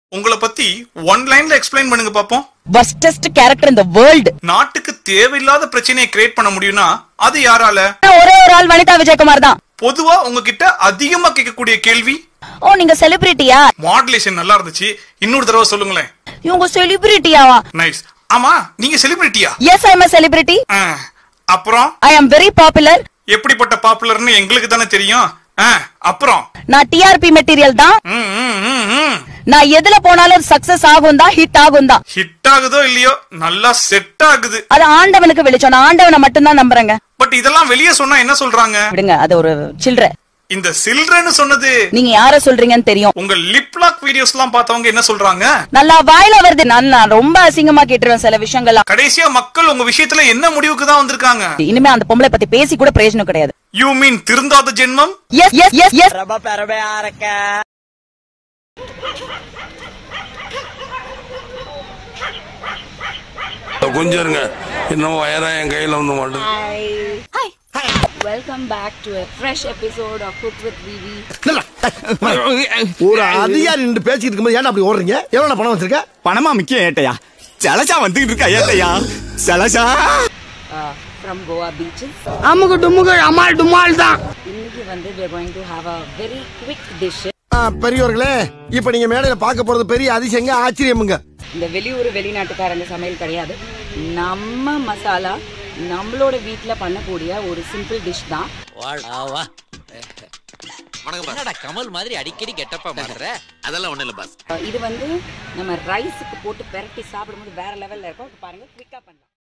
உங்களை பத்தி ஒன் லைன்ல எக்ஸ்பிளைன் பண்ணுங்க பாப்போம் வர்ஸ்டஸ்ட் கேரக்டர் இந்த வேர்ல்டு நாட்டுக்கு தேவையில்லாத பிரச்சனையை கிரியேட் பண்ண முடியும்னா அது யாரால ஒரே ஒரு ஆள் வனிதா விஜயகுமார் தான் பொதுவா உங்ககிட்ட அதிகமா கேட்கக்கூடிய கேள்வி ஓ நீங்க செலிபிரிட்டியா மாடுலேஷன் நல்லா இருந்துச்சு இன்னொரு தடவை சொல்லுங்களேன் இவங்க செலிபிரிட்டியாவா நைஸ் ஆமா நீங்க செலிபிரிட்டியா எஸ் ஐ எம் செலிபிரிட்டி அப்புறம் ஐ அம் வெரி பாப்புலர் எப்படிப்பட்ட பாப்புலர்னு எங்களுக்கு தானே தெரியும் ஆ, அப்புறம் நான் டிஆர்பி மெட்டீரியல் தான் ம், ம், ம், ம். நான் எதுல போனாலும் சக்சஸ் ஆகும் தான் ஹிட் ஆகும் தான் ஹிட் ஆகுதோ இல்லையோ நல்லா செட் ஆகுது அது ஆண்டவனுக்கு வெளிச்சம் நான் ஆண்டவனை மட்டும்தான் நம்புறேங்க பட் இதெல்லாம் வெளியே சொன்னா என்ன சொல்றாங்க விடுங்க அது ஒரு சில்ற இந்த சில்ட்ரன்னு சொன்னது நீங்க யார சொல்றீங்கன்னு தெரியும் உங்க லிப் லாக் வீடியோஸ் எல்லாம் பார்த்தவங்க என்ன சொல்றாங்க நல்லா வாயில வருது நான் நான் ரொம்ப அசிங்கமா கேட்டுருவேன் சில விஷயங்கள்லாம் கடைசியா மக்கள் உங்க விஷயத்துல என்ன முடிவுக்கு தான் வந்திருக்காங்க இனிமே அந்த பொம்பளை பத்தி பேசி கூட பிரயோஜனம் கிடையாது யூ மீன் திருந்தாத ஜென்மம் எஸ் எஸ் எஸ் எஸ் கொஞ்சம் இருங்க இன்னும் வயரா என் கையில வந்து மாட்டேன் Hi. Welcome back to a fresh episode of Cook with Vivi. ஒரு அதிகாரி நின்று பேசிட்டு இருக்கும்போது ஏன்டா அப்படி ஓடுறீங்க எவ்வளவு பணம் வச்சிருக்க பணமா முக்கியம் ஏட்டையா சலசா வந்துகிட்டு இருக்கா ஏட்டையா சலசா Uh, from Goa beaches. அமுக்கு டுமுக்கு அம்மாள் டுமால் தான் இன்னைக்கு வந்து we are going to have a very quick dish. பெரியவர்களே இப்ப நீங்க மேடையில பார்க்க போறது பெரிய அதிசயங்க ஆச்சரியமுங்க இந்த வெளியூர் வெளிநாட்டுக்காரங்க சமையல் கிடையாது நம்ம மசாலா நம்மளோட வீட்ல பண்ணக்கூடிய ஒரு சிம்பிள் டிஷ் தான் வாடா வா என்னடா கமல் மாதிரி அடிக்கடி கெட்டப்பா மாறுற அதெல்லாம் ஒண்ணு இல்ல பாஸ் Uh, இது வந்து நம்ம ரைஸுக்கு போட்டு பெரட்டி சாப்பிடும்போது வேற லெவல்ல இருக்கும் இப்ப பாருங்க குவிக்கா பண்ணலாம்